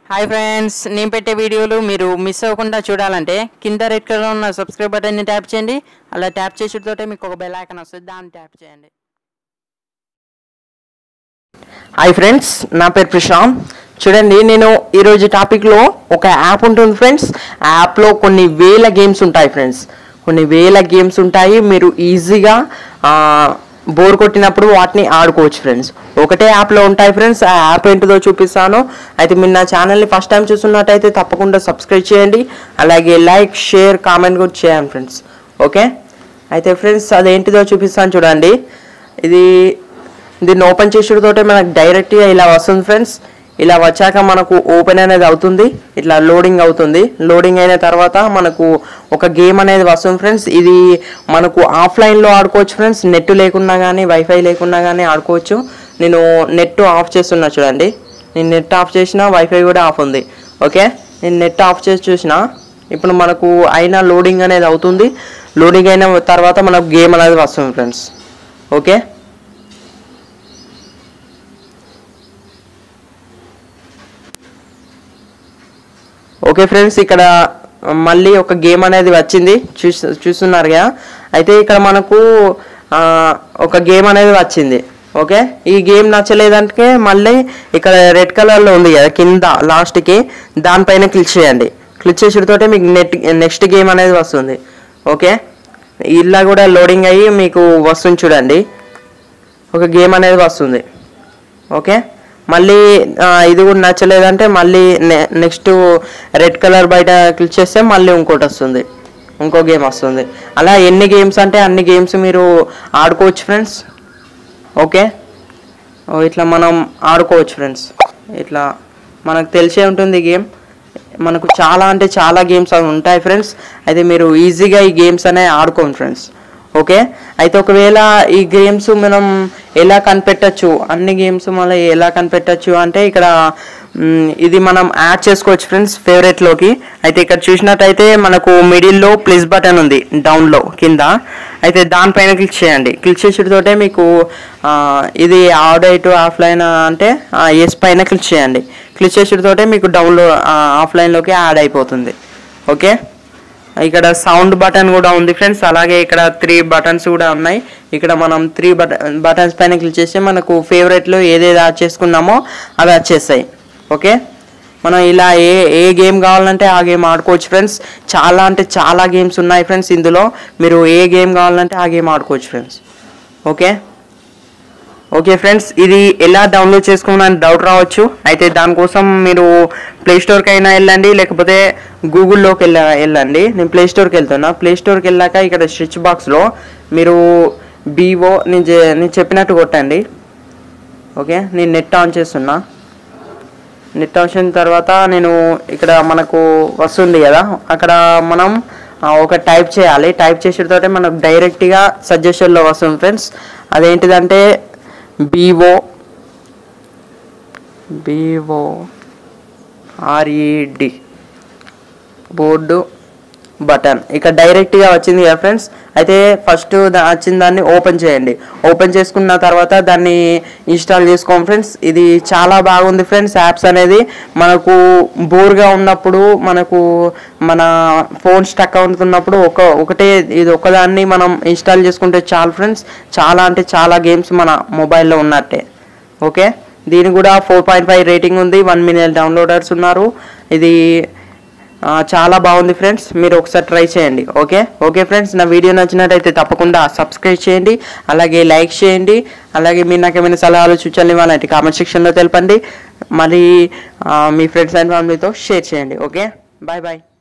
hi friends నేను పెట్టే వీడియోలు మీరు మిస్ అవ్వకుండా చూడాలంటే కింద రెడ్ కలర్ ఉన్న సబ్స్క్రైబ్ బటన్ని ట్యాప్ చేయండి అలా ట్యాప్ చేసేటతోటే మీకు ఒక బెల్ ఐకాన్ వస్తుంది దాన్ని ట్యాప్ చేయండి హాయ్ ఫ్రెండ్స్ నా పేరు ప్రశాంత్ చూడండి నేను ఈరోజు టాపిక్లో ఒక యాప్ ఉంటుంది ఫ్రెండ్స్ ఆ యాప్లో కొన్ని వేల గేమ్స్ ఉంటాయి ఫ్రెండ్స్ కొన్ని వేల గేమ్స్ ఉంటాయి మీరు ఈజీగా బోర్ కొట్టినప్పుడు వాటిని ఆడుకోవచ్చు ఫ్రెండ్స్ ఒకటే యాప్లో ఉంటాయి ఫ్రెండ్స్ ఆ యాప్ ఏంటిదో చూపిస్తాను అయితే మీరు నా ఛానల్ని ఫస్ట్ టైం చూస్తున్నట్టయితే తప్పకుండా సబ్స్క్రైబ్ చేయండి అలాగే లైక్ షేర్ కామెంట్ కూడా చేయండి ఫ్రెండ్స్ ఓకే అయితే ఫ్రెండ్స్ అదేంటిదో చూపిస్తాను చూడండి ఇది దీన్ని ఓపెన్ చేసుడుతోటే మనకు డైరెక్ట్గా ఇలా వస్తుంది ఫ్రెండ్స్ ఇలా వచ్చాక మనకు ఓపెన్ అనేది అవుతుంది ఇట్లా లోడింగ్ అవుతుంది లోడింగ్ అయిన తర్వాత మనకు ఒక గేమ్ అనేది వస్తుంది ఫ్రెండ్స్ ఇది మనకు ఆఫ్లైన్లో ఆడుకోవచ్చు ఫ్రెండ్స్ నెట్ లేకున్నా కానీ వైఫై లేకున్నా కానీ ఆడుకోవచ్చు నేను నెట్ ఆఫ్ చేస్తున్నా చూడండి నేను నెట్ ఆఫ్ చేసిన వైఫై కూడా ఆఫ్ ఉంది ఓకే నేను నెట్ ఆఫ్ చేసి చూసిన ఇప్పుడు మనకు అయిన లోడింగ్ అనేది అవుతుంది లోడింగ్ అయిన తర్వాత మనకు గేమ్ అనేది వస్తుంది ఫ్రెండ్స్ ఓకే ఓకే ఫ్రెండ్స్ ఇక్కడ మళ్ళీ ఒక గేమ్ అనేది వచ్చింది చూస్ చూస్తున్నారు కదా అయితే ఇక్కడ మనకు ఆ, ఒక గేమ్ అనేది వచ్చింది ఓకే ఈ గేమ్ నచ్చలేదంటే మళ్ళీ ఇక్కడ రెడ్ కలర్లో ఉంది కదా కింద లాస్ట్కి దానిపైన క్లిక్ చేయండి క్లిక్ చేసేటతోటే మీకు నెట్ నెక్స్ట్ గేమ్ అనేది వస్తుంది ఓకే ఇలా కూడా లోడింగ్ అయ్యి మీకు వస్తుంది చూడండి ఒక గేమ్ అనేది వస్తుంది ఓకే మళ్ళీ ఆ, ఇది కూడా నచ్చలేదంటే మళ్ళీ నె- నెక్స్ట్ రెడ్ కలర్ బయట క్లిక్ చేస్తే మళ్ళీ ఇంకోటి వస్తుంది ఇంకో గేమ్ వస్తుంది అలా ఎన్ని గేమ్స్ అంటే అన్ని గేమ్స్ మీరు ఆడుకోవచ్చు ఫ్రెండ్స్ ఓకే ఓ, ఇట్లా మనం ఆడుకోవచ్చు ఫ్రెండ్స్ ఇట్లా మనకు తెలిసే ఉంటుంది గేమ్ మనకు చాలా అంటే చాలా గేమ్స్ అవి ఉంటాయి ఫ్రెండ్స్ అయితే మీరు ఈజీగా ఈ గేమ్స్ అనేవి ఆడుకోండి ఫ్రెండ్స్ ఓకే అయితే ఒకవేళ ఈ గేమ్స్ మనం ఎలా కనిపెట్టచ్చు అన్ని గేమ్స్ మళ్ళీ ఎలా కనిపెట్టచ్చు అంటే ఇక్కడ మ్, ఇది మనం యాడ్ చేసుకోవచ్చు ఫ్రెండ్స్ ఫేవరెట్లోకి అయితే ఇక్కడ చూసినట్టయితే మనకు మిడిల్లో ప్లస్ బటన్ ఉంది డౌన్లో కింద అయితే దానిపైన క్లిక్ చేయండి క్లిక్ చేసేటతోటే మీకు ఆ, ఇది ఆడైట్ ఆఫ్లైన్ అంటే ఎస్ పైన క్లిక్ చేయండి క్లిక్ చేసేటతోటే మీకు డౌన్లో ఆఫ్లైన్లోకి యాడ్ అయిపోతుంది ఓకే ఇక్కడ సౌండ్ బటన్ కూడా ఉంది ఫ్రెండ్స్ అలాగే ఇక్కడ త్రీ బటన్స్ కూడా ఉన్నాయి ఇక్కడ మనం త్రీ బటన్ బటన్స్ పైన క్లిక్ చేస్తే మనకు ఫేవరెట్లో ఏదేది యాడ్ చేసుకున్నామో అవి వచ్చేస్తాయి ఓకే మనం ఇలా ఏ ఏ గేమ్ కావాలంటే ఆ గేమ్ ఆడుకోవచ్చు ఫ్రెండ్స్ చాలా అంటే చాలా గేమ్స్ ఉన్నాయి ఫ్రెండ్స్ ఇందులో మీరు ఏ గేమ్ కావాలంటే ఆ గేమ్ ఆడుకోవచ్చు ఫ్రెండ్స్ ఓకే ఓకే ఫ్రెండ్స్ ఇది ఎలా డౌన్లోడ్ చేసుకోవాలని డౌట్ రావచ్చు అయితే దానికోసం మీరు ప్లే స్టోర్కి అయినా వెళ్ళండి లేకపోతే గూగుల్లోకి వెళ్ళ వెళ్ళండి నేను ప్లే స్టోర్కి వెళ్తున్నా ప్లే స్టోర్కి వెళ్ళాక ఇక్కడ స్విచ్ బాక్స్లో మీరు బీవో నేను చె- నేను చెప్పినట్టు కొట్టండి ఓకే నేను నెట్ ఆన్ చేస్తున్నా నెట్ ఆన్ చేసిన తర్వాత నేను ఇక్కడ మనకు వస్తుంది కదా అక్కడ మనం ఆ, ఒక టైప్ చేయాలి టైప్ చేసేటతోటే మనకు డైరెక్ట్గా సజెషన్లో వస్తుంది ఫ్రెండ్స్ అదేంటిదంటే బీవో బీవో ఆర్ఈడి బోర్డు బటన్ ఇక డైరెక్ట్గా వచ్చింది కదా ఫ్రెండ్స్ అయితే ఫస్ట్ దా- వచ్చిన దాన్ని ఓపెన్ చేయండి ఓపెన్ చేసుకున్న తర్వాత దాన్ని ఇన్స్టాల్ చేసుకోండి ఫ్రెండ్స్ ఇది చాలా బాగుంది ఫ్రెండ్స్ యాప్స్ అనేది మనకు బోర్గా ఉన్నప్పుడు మనకు మన ఫోన్ స్టక్ అవుతున్నప్పుడు ఒక ఒకటే ఇది ఒకదాన్ని మనం ఇన్స్టాల్ చేసుకుంటే చాలు ఫ్రెండ్స్ చాలా అంటే చాలా గేమ్స్ మన మొబైల్లో ఉన్నట్టే ఓకే దీని కూడా ఫోర్ పాయింట్ ఫైవ్ రేటింగ్ ఉంది వన్ మిలియన్ డౌన్లోడర్స్ ఉన్నారు ఇది ఆ, చాలా బాగుంది ఫ్రెండ్స్ మీరు ఒకసారి ట్రై చేయండి ఓకే ఓకే ఫ్రెండ్స్ నా వీడియో నచ్చినట్టయితే తప్పకుండా సబ్స్క్రైబ్ చేయండి అలాగే లైక్ చేయండి అలాగే మీరు నాకు ఏమైనా సలహాలు సూచనలు ఇవ్వాలంటే కామెంట్ సెక్షన్లో తెలపండి మరి ఆ, మీ ఫ్రెండ్స్ అండ్ ఫ్యామిలీతో షేర్ చేయండి ఓకే బాయ్ బాయ్